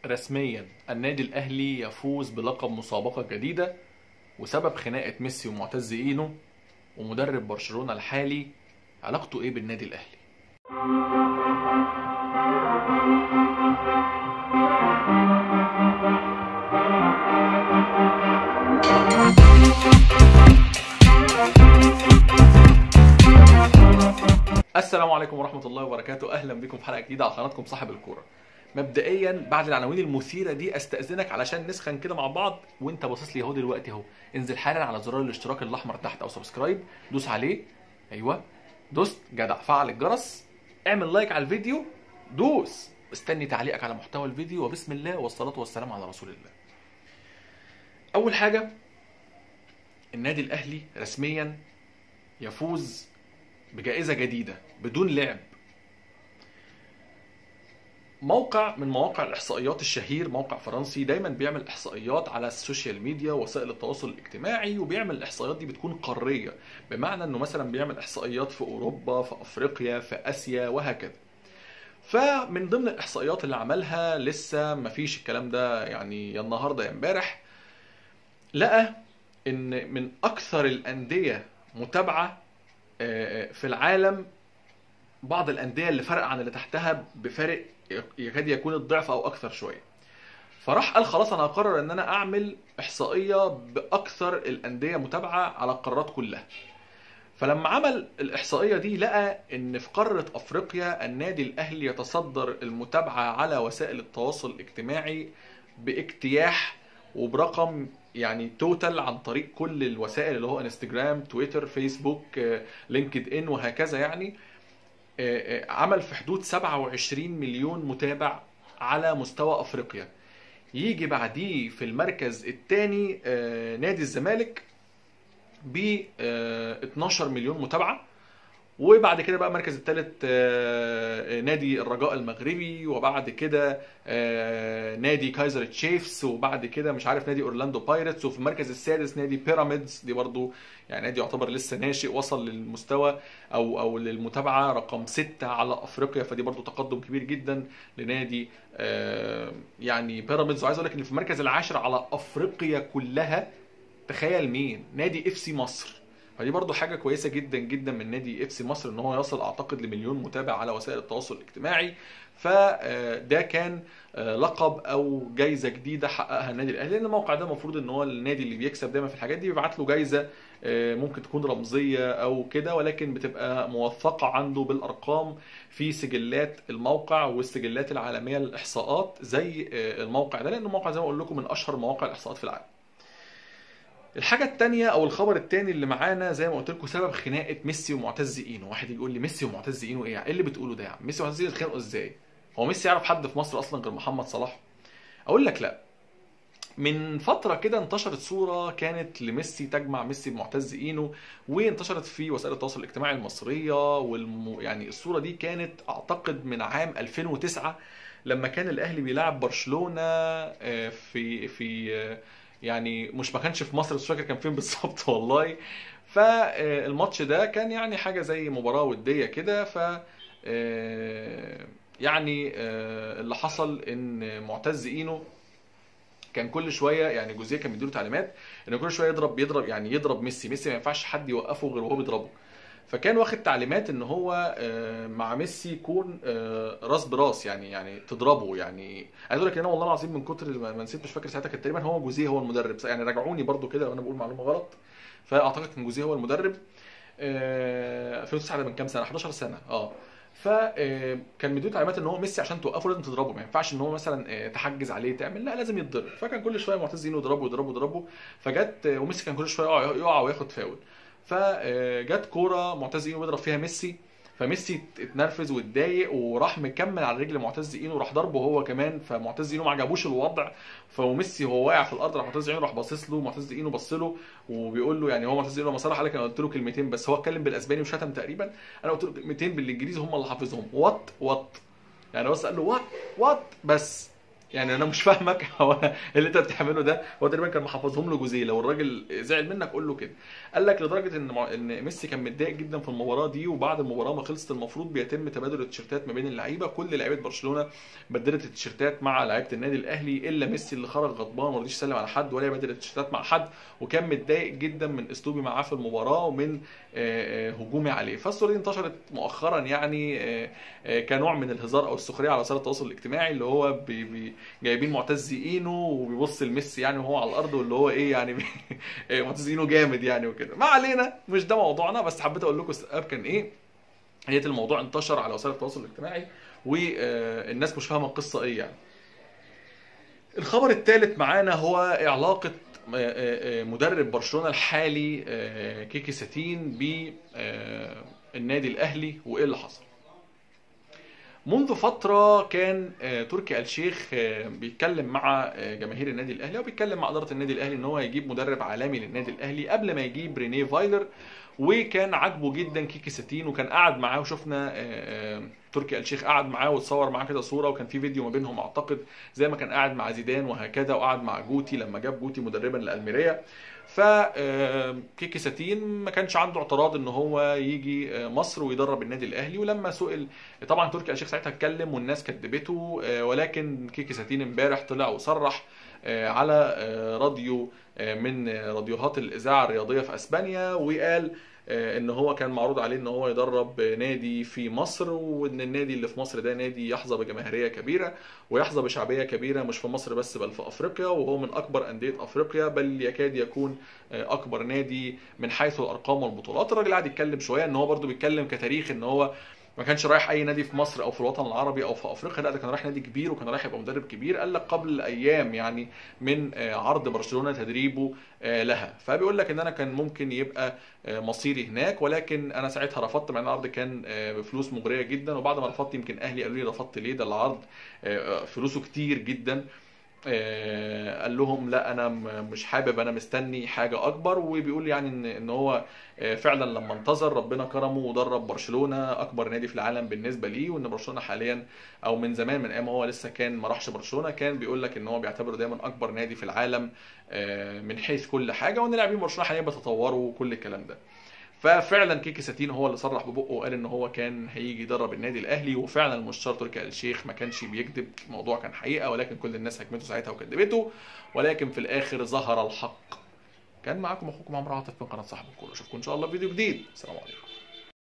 رسميا النادي الاهلي يفوز بلقب مسابقه جديده وسبب خناقه ميسي ومعتز اينو ومدرب برشلونه الحالي علاقته ايه بالنادي الاهلي السلام عليكم ورحمة الله وبركاته، أهلا بكم في حلقة جديدة على قناتكم صاحب الكورة. مبدئيا بعد العناوين المثيرة دي استأذنك علشان نسخن كده مع بعض وأنت باصص لي أهو دلوقتي أهو، انزل حالا على زرار الاشتراك الأحمر تحت أو سبسكرايب، دوس عليه، أيوه، دوست جدع، فعل الجرس، اعمل لايك على الفيديو، دوس، استني تعليقك على محتوى الفيديو وبسم الله والصلاة والسلام على رسول الله. أول حاجة النادي الأهلي رسميا يفوز بجائزة جديدة بدون لعب موقع من مواقع الإحصائيات الشهير موقع فرنسي دايما بيعمل إحصائيات على السوشيال ميديا ووسائل التواصل الاجتماعي وبيعمل الإحصائيات دي بتكون قارية بمعنى إنه مثلا بيعمل إحصائيات في أوروبا في أفريقيا في آسيا وهكذا فمن ضمن الإحصائيات اللي عملها لسه مفيش الكلام ده يعني يا النهارده يا امبارح لقى إن من أكثر الأندية متابعة في العالم بعض الانديه اللي فرق عن اللي تحتها بفارق يكاد يكون الضعف او اكثر شويه فراح قال خلاص انا هقرر ان انا اعمل احصائيه باكثر الانديه متابعه على القارات كلها فلما عمل الاحصائيه دي لقى ان في قاره افريقيا النادي الاهلي يتصدر المتابعه على وسائل التواصل الاجتماعي باجتياح وبرقم يعني توتال عن طريق كل الوسائل اللي هو انستجرام تويتر فيسبوك لينكد ان وهكذا يعني عمل في حدود 27 مليون متابع على مستوى افريقيا يجي بعديه في المركز الثاني نادي الزمالك ب 12 مليون متابعه وبعد كده بقى المركز الثالث نادي الرجاء المغربي وبعد كده نادي كايزر تشيفز وبعد كده مش عارف نادي اورلاندو بايرتس وفي المركز السادس نادي بيراميدز دي برضو يعني نادي يعتبر لسه ناشئ وصل للمستوى او او للمتابعه رقم ستة على افريقيا فدي برضو تقدم كبير جدا لنادي يعني بيراميدز وعايز اقول لك ان في المركز العاشر على افريقيا كلها تخيل مين نادي اف سي مصر فدي برضو حاجه كويسه جدا جدا من نادي اف سي مصر ان هو يصل اعتقد لمليون متابع على وسائل التواصل الاجتماعي فده كان لقب او جايزه جديده حققها النادي الاهلي لان الموقع ده المفروض ان هو النادي اللي بيكسب دايما في الحاجات دي بيبعت له جايزه ممكن تكون رمزيه او كده ولكن بتبقى موثقه عنده بالارقام في سجلات الموقع والسجلات العالميه للاحصاءات زي الموقع ده لان الموقع زي ما اقول لكم من اشهر مواقع الاحصاءات في العالم الحاجة التانية أو الخبر التاني اللي معانا زي ما قلت لكم سبب خناقة ميسي ومعتز إينو، واحد يجي يقول لي ميسي ومعتز إينو إيه؟ إيه اللي بتقوله ده يا عم؟ ميسي ومعتز إينو اتخانقوا إزاي؟ هو ميسي يعرف حد في مصر أصلا غير محمد صلاح؟ أقول لك لأ. من فترة كده انتشرت صورة كانت لميسي تجمع ميسي بمعتز إينو وانتشرت في وسائل التواصل الاجتماعي المصرية والم... يعني الصورة دي كانت أعتقد من عام 2009 لما كان الأهلي بيلعب برشلونة في في يعني مش ما كانش في مصر بس مش فاكر كان فين بالظبط والله فالماتش ده كان يعني حاجه زي مباراه وديه كده ف يعني اللي حصل ان معتز اينو كان كل شويه يعني جوزيه كان بيديله تعليمات ان كل شويه يضرب يضرب يعني يضرب ميسي ميسي ما ينفعش حد يوقفه غير وهو بيضربه فكان واخد تعليمات ان هو مع ميسي يكون راس براس يعني يعني تضربه يعني عايز اقول لك ان انا والله العظيم من كتر ما نسيت مش فاكر ساعتها كان تقريبا هو جوزيه هو المدرب يعني راجعوني برده كده لو انا بقول معلومه غلط فاعتقد كان جوزيه هو المدرب 2009 ده من كام سنه 11 سنه اه فكان مديله تعليمات ان هو ميسي عشان توقفه لازم تضربه ما ينفعش ان هو مثلا تحجز عليه تعمل لا لازم يتضرب فكان كل شويه معتز يضربه يضربه يضربه فجت وميسي كان كل شويه يقع يقع وياخد فاول فجت كوره معتز اينو بيضرب فيها ميسي فميسي اتنرفز واتضايق وراح مكمل على رجل معتز اينو راح ضربه هو كمان فمعتز اينو ما عجبوش الوضع فميسي هو واقع في الارض راح معتز اينو راح باصص له معتز اينو بص له وبيقول له يعني هو معتز اينو لما صرح قال لك انا قلت له كلمتين بس هو اتكلم بالاسباني وشتم تقريبا انا قلت له كلمتين بالانجليزي هم اللي حافظهم وات وات يعني بس قال له وات وات بس يعني انا مش فاهمك هو اللي انت بتعمله ده هو تقريبا كان محفظهم له جوزيه لو الراجل زعل منك قول له كده قال لك لدرجه ان مع- ان ميسي كان متضايق جدا في المباراه دي وبعد المباراه ما خلصت المفروض بيتم تبادل التيشيرتات ما بين اللعيبه كل لعيبه برشلونه بدلت التيشيرتات مع لعيبه النادي الاهلي الا ميسي اللي خرج غضبان ما رضيش يسلم على حد ولا يبادل التيشيرتات مع حد وكان متضايق جدا من اسلوبي معاه في المباراه ومن آه، آه، هجومي عليه فالصوره دي انتشرت مؤخرا يعني آه، آه، كنوع من الهزار او السخريه على وسائل التواصل الاجتماعي اللي هو بي بي جايبين معتز اينو وبيبص لميسي يعني وهو على الارض واللي هو ايه يعني إيه، معتز اينو جامد يعني وكده ما علينا مش ده موضوعنا بس حبيت اقول لكم السبب كان ايه هي الموضوع انتشر على وسائل التواصل الاجتماعي والناس مش فاهمه القصه ايه يعني الخبر الثالث معانا هو علاقة آه، آه، آه، مدرب برشلونة الحالي آه، كيكي ساتين بالنادي الأهلي وإيه اللي حصل منذ فترة كان آه، تركي آل الشيخ آه، بيتكلم مع آه، جماهير النادي الأهلي أو بيتكلم مع إدارة النادي الأهلي إن هو يجيب مدرب عالمي للنادي الأهلي قبل ما يجيب رينيه فايلر وكان عاجبه جدا كيكي ساتين وكان قاعد معاه وشفنا آه، آه، تركي آل الشيخ قعد معاه واتصور معاه كده صورة وكان في فيديو ما بينهم أعتقد زي ما كان قاعد مع زيدان وهكذا وقعد مع جوتي لما جاب جوتي مدربا لألميريا ف آه، كيكي ساتين ما كانش عنده اعتراض ان هو يجي آه، مصر ويدرب النادي الاهلي ولما سئل طبعا تركي آل الشيخ ساعتها اتكلم والناس كدبته آه، ولكن كيكي ساتين امبارح طلع وصرح آه، على آه، راديو آه، من آه، راديوهات الاذاعه الرياضيه في اسبانيا وقال آه، ان هو كان معروض عليه ان هو يدرب نادي في مصر وان النادي اللي في مصر ده نادي يحظى بجماهيريه كبيره ويحظى بشعبيه كبيره مش في مصر بس بل في افريقيا وهو من اكبر انديه افريقيا بل يكاد يكون آه، اكبر نادي من حيث الارقام والبطولات الراجل قاعد يتكلم شويه ان هو برضو بيتكلم كتاريخ ان هو ما كانش رايح اي نادي في مصر او في الوطن العربي او في افريقيا لا ده كان رايح نادي كبير وكان رايح يبقى مدرب كبير قال لك قبل ايام يعني من آه، عرض برشلونه تدريبه آه، لها فبيقول لك ان انا كان ممكن يبقى آه، مصيري هناك ولكن انا ساعتها رفضت مع ان العرض كان آه، بفلوس مغريه جدا وبعد ما رفضت يمكن اهلي قالوا لي رفضت ليه ده العرض آه، آه، فلوسه كتير جدا آه، قال لهم لا انا م- مش حابب انا مستني حاجه اكبر وبيقول يعني ان ان هو آه، فعلا لما انتظر ربنا كرمه ودرب برشلونه اكبر نادي في العالم بالنسبه ليه وان برشلونه حاليا او من زمان من ايام هو لسه كان ما راحش برشلونه كان بيقول لك ان هو بيعتبره دايما اكبر نادي في العالم آه، من حيث كل حاجه وان لاعبين برشلونه حاليا بيتطوروا وكل الكلام ده ففعلا كيكي ساتين هو اللي صرح ببقه وقال ان هو كان هيجي يدرب النادي الاهلي وفعلا المستشار تركي آل الشيخ ما كانش بيكذب الموضوع كان حقيقه ولكن كل الناس هجمته ساعتها وكذبته ولكن في الاخر ظهر الحق كان معاكم اخوكم عمرو عاطف من قناه صاحب الكوره اشوفكم ان شاء الله في فيديو جديد السلام عليكم